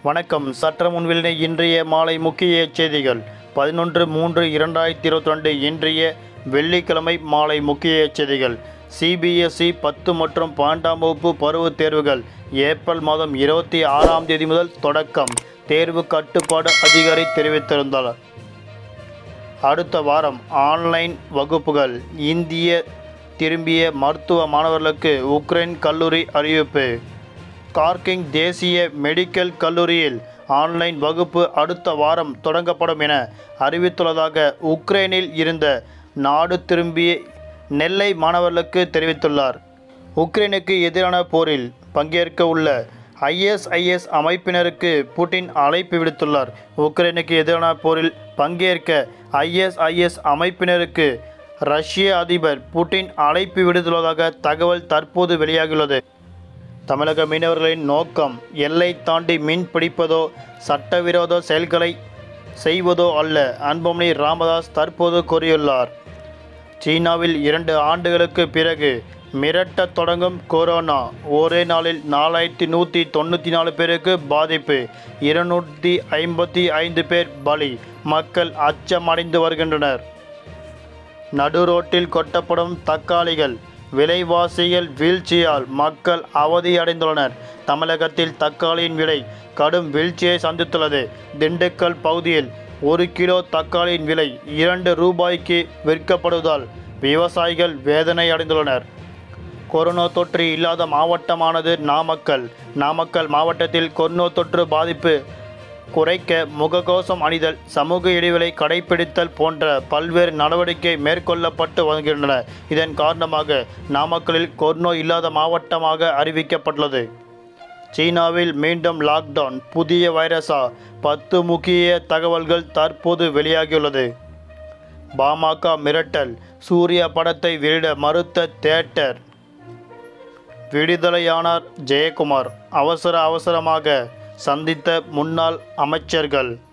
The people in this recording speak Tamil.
வணக்கம் சற்ற முன்வெளின இன்றைய மாலை முக்கிய செய்திகள் பதினொன்று மூன்று இரண்டாயிரத்தி இருபத்தி ரெண்டு இன்றைய வெள்ளிக்கிழமை மாலை முக்கிய செய்திகள் சிபிஎஸ்இ பத்து மற்றும் பன்னெண்டாம் வகுப்பு பருவத் தேர்வுகள் ஏப்ரல் மாதம் இருபத்தி ஆறாம் தேதி முதல் தொடக்கம் தேர்வு கட்டுப்பாடு அதிகாரி தெரிவித்திருந்தார் அடுத்த வாரம் ஆன்லைன் வகுப்புகள் இந்திய திரும்பிய மருத்துவ மாணவர்களுக்கு உக்ரைன் கல்லூரி அறிவிப்பு கார்கிங் தேசிய மெடிக்கல் கல்லூரியில் ஆன்லைன் வகுப்பு அடுத்த வாரம் தொடங்கப்படும் என அறிவித்துள்ளதாக உக்ரைனில் இருந்த நாடு திரும்பிய நெல்லை மாணவர்களுக்கு தெரிவித்துள்ளார் உக்ரைனுக்கு எதிரான போரில் பங்கேற்க உள்ள ஐஎஸ்ஐஎஸ் அமைப்பினருக்கு புட்டின் அழைப்பு விடுத்துள்ளார் உக்ரைனுக்கு எதிரான போரில் பங்கேற்க ஐஎஸ்ஐஎஸ் அமைப்பினருக்கு ரஷ்ய அதிபர் புட்டின் அழைப்பு விடுத்துள்ளதாக தகவல் தற்போது வெளியாகியுள்ளது தமிழக மீனவர்களின் நோக்கம் எல்லை தாண்டி மீன் பிடிப்பதோ சட்டவிரோத செயல்களை செய்வதோ அல்ல அன்புமணி ராமதாஸ் தற்போது கூறியுள்ளார் சீனாவில் இரண்டு ஆண்டுகளுக்கு பிறகு மிரட்டத் தொடங்கும் கொரோனா ஒரே நாளில் நாலாயிரத்தி நூற்றி தொண்ணூற்றி நாலு பேருக்கு பாதிப்பு இருநூற்றி ஐம்பத்தி ஐந்து பேர் பலி மக்கள் அச்சமடைந்து வருகின்றனர் நடு ரோட்டில் கொட்டப்படும் தக்காளிகள் விலைவாசிகள் வீழ்ச்சியால் மக்கள் அவதியடைந்துள்ளனர் தமிழகத்தில் தக்காளியின் விலை கடும் வீழ்ச்சியை சந்தித்துள்ளது திண்டுக்கல் பகுதியில் ஒரு கிலோ தக்காளியின் விலை இரண்டு ரூபாய்க்கு விற்கப்படுவதால் விவசாயிகள் வேதனை அடைந்துள்ளனர் கொரோனா தொற்று இல்லாத மாவட்டமானது நாமக்கல் நாமக்கல் மாவட்டத்தில் கொரோனா தொற்று பாதிப்பு குறைக்க முகக்கவசம் அணிதல் சமூக இடைவெளி கடைபிடித்தல் போன்ற பல்வேறு நடவடிக்கை மேற்கொள்ளப்பட்டு வருகின்றன இதன் காரணமாக நாமக்கலில் கொரோனா இல்லாத மாவட்டமாக அறிவிக்கப்பட்டுள்ளது சீனாவில் மீண்டும் லாக்டவுன் புதிய வைரஸா பத்து முக்கிய தகவல்கள் தற்போது வெளியாகியுள்ளது பாமக மிரட்டல் சூர்யா படத்தை வெளியிட மறுத்த தியேட்டர் விடுதலையானார் ஜெயக்குமார் அவசர அவசரமாக சந்தித்த முன்னாள் அமைச்சர்கள்